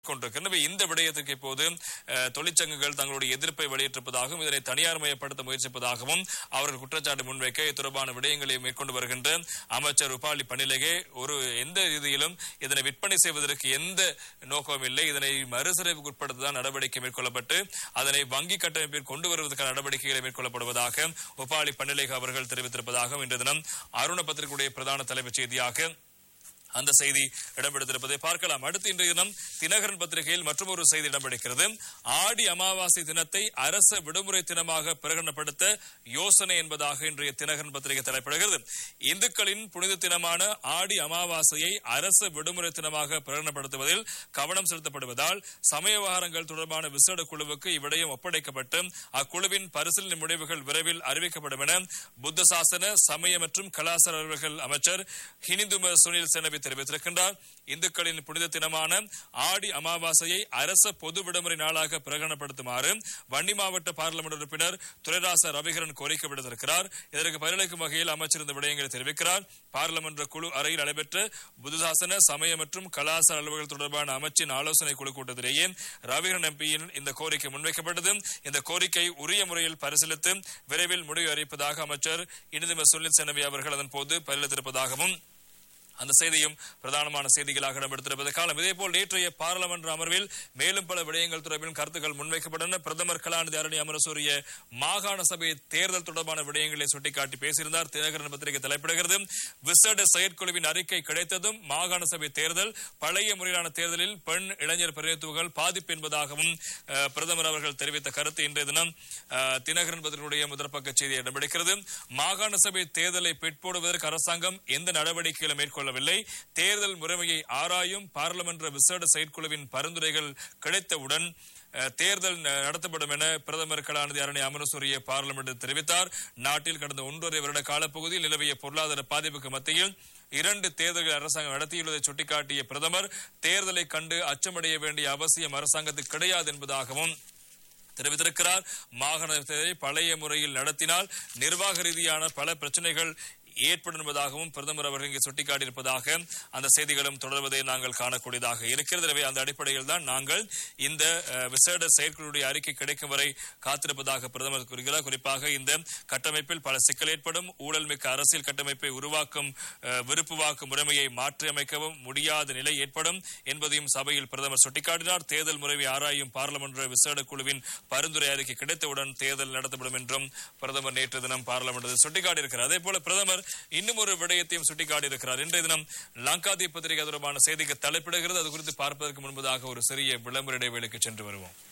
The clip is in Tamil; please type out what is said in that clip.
கொண்டிருக்கிறது எனவே இந்த விடயத்துக்கு இப்போது அஹ், தொழிற்சங்கங்கள் தங்களுடைய எதிர்ப்பை வெளியிட்டிருப்பதாகவும் இதனை தனியார்மயப்படுத்த முயற்சிப்பதாகவும் அவர்கள் குற்றச்சாட்டு முன்வைக்க இது தொடர்பான விடயங்களை மேற்கொண்டு வருகின்ற அமைச்சர் உபாலி பணிலகே ஒரு எந்த ரீதியிலும் இதனை விற்பனை செய்வதற்கு எந்த நோக்கமும் இல்லை இதனை மறுசீரமைப்புக்கு உட்படுத்ததான் நடவடிக்கை மேற்கொள்ளப்பட்டு அதனை வங்கி கட்டமைப்பில் கொண்டு வருவதற்கான நடவடிக்கைகளை மேற்கொள்ளப்படுவதாக உபாலி பணிலேக அவர்கள் தெரிவித்திருப்பதாகவும் இன்று தினம் அருண பத்திரிகையுடைய பிரதான தலைமைச் செய்தியாக அந்த செய்தி இடம்பெடுத்திருப்பதை பார்க்கலாம் அடுத்து இன்றைய தினம் தினகரன் பத்திரிகையில் மற்றொரு செய்தி இடம்பெடுக்கிறது ஆடி அமாவாசை தினத்தை அரச விடுமுறை தினமாக பிரகடனப்படுத்த யோசனை என்பதாக இன்றைய தினகரன் பத்திரிகை தலைப்பிடுகிறது இந்துக்களின் புனித தினமான ஆடி அமாவாசையை அரச விடுமுறை தினமாக பிரகடனப்படுத்துவதில் கவனம் செலுத்தப்படுவதால் சமய விவகாரங்கள் தொடர்பான விசேட குழுவுக்கு இவ்விடயம் ஒப்படைக்கப்பட்டு அக்குழுவின் பரிசீலனை முடிவுகள் விரைவில் அறிவிக்கப்படும் என புத்த சாசன சமய மற்றும் கலாச்சார அலுவலர்கள் அமைச்சர் ஹினிந்தும சுனில் செனவி தெரிவித்திருக்கின்றார் இந்துக்களின் புனித தினமான ஆடி அமாவாசையை அரச பொது விடுமுறை நாளாக பிரகடனப்படுத்துமாறு வன்னி மாவட்ட பார்லிமெண்ட் உறுப்பினர் துரைராச ரவிகரன் கோரிக்கை விடுத்திருக்கிறார் இதற்கு பதிலளிக்கும் வகையில் அமைச்சர் இந்த விடயங்களை தெரிவிக்கிறார் பார்லிமெண்ட் குழு அறையில் நடைபெற்ற புதுசாசன சமய மற்றும் கலாச்சார அலுவலர்கள் தொடர்பான அமைச்சின் ஆலோசனை குழு கூட்டத்திலேயே ரவிகரன் எம்பியின் இந்த கோரிக்கை முன்வைக்கப்பட்டது இந்த கோரிக்கை உரிய முறையில் பரிசீலித்து விரைவில் முடிவு அறிவிப்பதாக அமைச்சர் இனிதும சுனில் செனவி அவர்கள் அதன் போது பரிசீலித்திருப்பதாகவும் அந்த செய்தியும் பிரதானமான செய்திகளாக இடம்பெடுத்திருப்பது காலம் இதேபோல் நேற்றைய பாராளுமன்ற அமர்வில் மேலும் பல விடயங்கள் தொடர்பிலும் கருத்துக்கள் முன்வைக்கப்பட்டன பிரதமர் கலாநிதி அரணி அமரசூரிய மாகாண சபை தேர்தல் தொடர்பான விடயங்களை சுட்டிக்காட்டி பேசியிருந்தார் தினகரன் பத்திரிகை தலைப்பிடுகிறது விசேட செயற்குழுவின் அறிக்கை கிடைத்ததும் மாகாண சபை தேர்தல் பழைய முறையிலான தேர்தலில் பெண் இளைஞர் பிரதிநிதித்துவங்கள் பாதிப்பு என்பதாகவும் அஹ், பிரதமர் அவர்கள் தெரிவித்த கருத்து இன்றைய தினம் அஹ், தினகரன் பத்திரிகையுடைய முதற்பக்க செய்தி இடம்பெடுக்கிறது மாகாண சபை தேர்தலை பிற்போடுவதற்கு அரசாங்கம் எந்த நடவடிக்கைகளும் மேற்கொள்ளவில்லை தேர்தல் முறைமையை ஆராயும் பாராளுமன்ற விசேட செயற்குழுவின் பரிந்துரைகள் கிடைத்தவுடன் அஹ், தேர்தல் ந- நடத்தப்படும் என பிரதமர் கலாநிதி அரணி அமரசூரிய பார்லிமெண்டில் தெரிவித்தார் நாட்டில் கடந்த ஒன்றரை வருட காலப்பகுதியில் நிலவிய பொருளாதார பாதிப்புக்கு மத்தியில் இரண்டு தேர்தல்கள் அரசாங்கம் நடத்தியுள்ளதை சுட்டிக்காட்டிய பிரதமர் தேர்தலை கண்டு அச்சமடைய வேண்டிய அவசியம் அரசாங்கத்துக்கு கிடையாது என்பதாகவும் தெரிவித்திருக்கிறார் மாகாண தேர்தலை பழைய முறையில் நடத்தினால் நிர்வாக ரீதியான பல பிரச்சனைகள் ஏற்படும் என்பதாகவும் பிரதமர் அவர்கள் இங்கே சுட்டிக்காட்டியிருப்பதாக அந்த செய்திகளும் தொடர்வதை நாங்கள் காணக்கூடியதாக இருக்கிறது எனவே அந்த அடிப்படையில் தான் நாங்கள் இந்த அஹ், விசேட செயற்குழுடைய அறிக்கை கிடைக்கும் வரை காத்திருப்பதாக பிரதமர் கூறுகிறார் குறிப்பாக இந்த கட்டமைப்பில் பல சிக்கல் ஏற்படும் ஊழல் மிக்க அரசியல் கட்டமைப்பை உருவாக்கும் அஹ், விருப்பு வாக்கு முறைமையை மாற்றியமைக்கவும் முடியாத நிலை ஏற்படும் என்பதையும் சபையில் பிரதமர் சுட்டிக்காட்டினார் தேர்தல் முறையை ஆராயும் பாராளுமன்ற விசேட குழுவின் பரிந்துரை அறிக்கை கிடைத்தவுடன் தேர்தல் நடத்தப்படும் என்றும் பிரதமர் நேற்று தினம் பார்லிமெண்டில் சுட்டிக்காட்டியிருக்கிறார் அதே போல பிரதமர் இன்னும் ஒரு விடயத்தையும் சுட்டிக்காட்டியிருக்கிறார் இன்றைய தினம் லங்காதீப் பத்திரிகை தொடர்பான செய்திக்கு தலைப்பிடுகிறது அது குறித்து பார்ப்பதற்கு முன்பதாக ஒரு சிறிய விளம்பர இடைவேளைக்கு சென்று வருவோம்